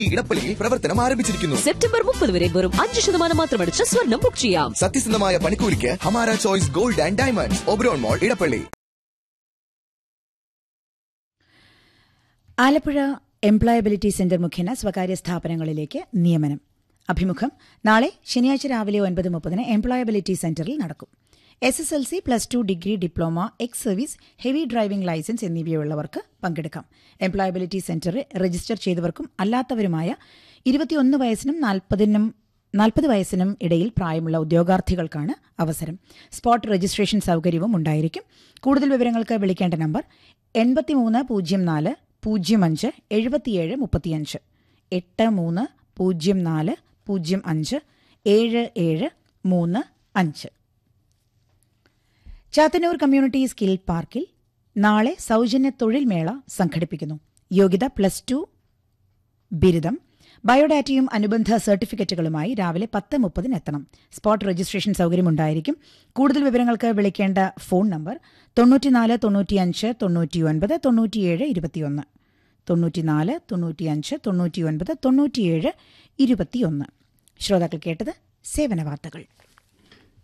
ഇടപ്പള്ളിയിൽ പ്രവർത്തനം ആരംഭിച്ചിരിക്കുന്നു സെപ്റ്റംബർ മുപ്പത് വരെ വെറും അഞ്ച് ശതമാനം മാത്രം അടിച്ച് സ്വർണം ബുക്ക് ചെയ്യാം സത്യസന്ധമായ പണിക്കൂലിക്ക് Hamara choice gold and diamonds Oberon mall Edappally Alappuzha employability centre മുഖേന സ്വകാര്യ സ്ഥാപനങ്ങളിലേക്ക് നിയമനം അഭിമുഖം നാളെ ശനിയാഴ്ച രാവിലെ ഒൻപത് മുപ്പതിന് എംപ്ലോയബിലിറ്റി സെന്ററിൽ നടക്കും S S L C plus two degree diploma ex service heavy driving licence എന്നിവയുള്ളവർക്ക് പങ്കെടുക്കാം എംപ്ലോയബിലിറ്റി സെന്ററിൽ രജിസ്റ്റർ ചെയ്തവർക്കും അല്ലാത്തവരുമായ ഇരുപത്തിയൊന്ന് വയസ്സിനും നാൽപ്പതിനും നാൽപ്പത് വയസ്സിനും ഇടയിൽ പ്രായമുള്ള ഉദ്യോഗാർത്ഥികൾക്കാണ് അവസരം സ്പോട്ട് രജിസ്ട്രേഷൻ സൗകര്യവും ഉണ്ടായിരിക്കും കൂടുതൽ വിവരങ്ങൾക്ക് വിളിക്കേണ്ട നമ്പർ എൺപത്തിമൂന്ന് പൂജ്യം നാല് പൂജ്യം അഞ്ച് എഴുപത്തിയേഴ് മുപ്പത്തിയഞ്ച് എട്ട് മൂന്ന് പൂജ്യം നാല് പൂജ്യം അഞ്ച് ഏഴ് ഏഴ് മൂന്ന് അഞ്ച് ചാത്തന്നൂർ കമ്മ്യൂണിറ്റി സ്കിൽ പാർക്കിൽ നാളെ സൗജന്യ തൊഴിൽ മേള സംഘടിപ്പിക്കുന്നു യോഗ്യത പ്ലസ് ടു ബിരുദം ബയോഡാറ്റയും അനുബന്ധ സർട്ടിഫിക്കറ്റുകളുമായി രാവിലെ പത്ത് മുപ്പതിന് എത്തണം സ്പോട്ട് രജിസ്ട്രേഷൻ സൗകര്യമുണ്ടായിരിക്കും കൂടുതൽ വിവരങ്ങൾക്ക് വിളിക്കേണ്ട ഫോൺ നമ്പർ തൊണ്ണൂറ്റിനാല് തൊണ്ണൂറ്റിയഞ്ച് തൊണ്ണൂറ്റിയൊൻപത് തൊണ്ണൂറ്റിയേഴ് ഇരുപത്തിയൊന്ന് തൊണ്ണൂറ്റിനാല് തൊണ്ണൂറ്റിയഞ്ച് തൊണ്ണൂറ്റിയൊൻപത് തൊണ്ണൂറ്റിയേഴ് ഇരുപത്തിയൊന്ന് ശ്രോതാക്കൾ കേട്ടത് സേവന വാർത്തകൾ